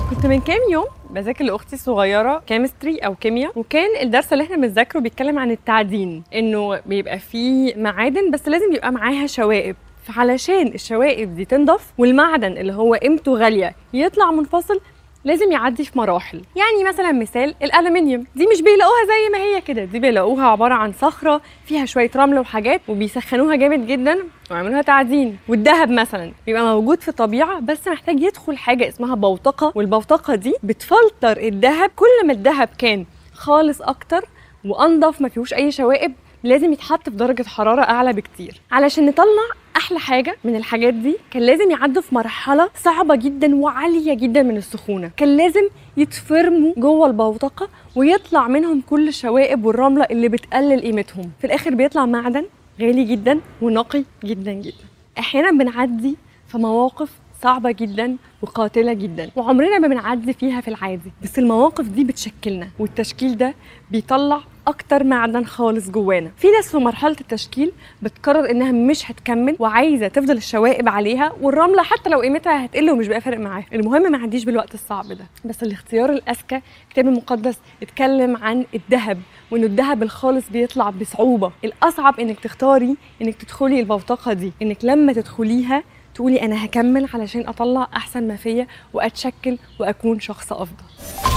كنت من كام يوم بذاكر لاختي الصغيره كيمستري او كيمياء وكان الدرس اللي احنا بنذاكره بيتكلم عن التعدين انه بيبقى فيه معادن بس لازم يبقى معاها شوائب فعلشان الشوائب دي تنضف والمعدن اللي هو قيمته غاليه يطلع منفصل لازم يعدي في مراحل يعني مثلا مثال الالومنيوم دي مش بيلاقوها زي ما هي كده دي بيلاقوها عباره عن صخره فيها شويه رمل وحاجات وبيسخنوها جامد جدا ويعملوها تعدين والذهب مثلا بيبقى موجود في الطبيعه بس محتاج يدخل حاجه اسمها بوتقه والبوتقه دي بتفلتر الذهب كل ما الذهب كان خالص اكتر وانضف ما فيهوش اي شوائب لازم يتحط في درجه حراره اعلى بكتير علشان نطلع احلى حاجه من الحاجات دي كان لازم يعدوا في مرحله صعبه جدا وعاليه جدا من السخونه كان لازم يتفرموا جوه البوتقه ويطلع منهم كل الشوائب والرمله اللي بتقلل قيمتهم في الاخر بيطلع معدن غالي جدا ونقي جدا جدا احيانا بنعدي في مواقف صعبة جدا وقاتلة جدا وعمرنا ما بنعدي فيها في العادي بس المواقف دي بتشكلنا والتشكيل ده بيطلع اكتر معدن خالص جوانا في ناس في مرحله التشكيل بتقرر انها مش هتكمل وعايزه تفضل الشوائب عليها والرمله حتى لو قيمتها هتقل ومش بقى فارق معاها المهم ما يعديش بالوقت الصعب ده بس الاختيار الاذكى الكتاب المقدس اتكلم عن الذهب وانه الذهب الخالص بيطلع بصعوبه الاصعب انك تختاري انك تدخلي البوتقه دي انك لما تدخليها تقولي انا هكمل علشان اطلع احسن ما فيا واتشكل واكون شخص افضل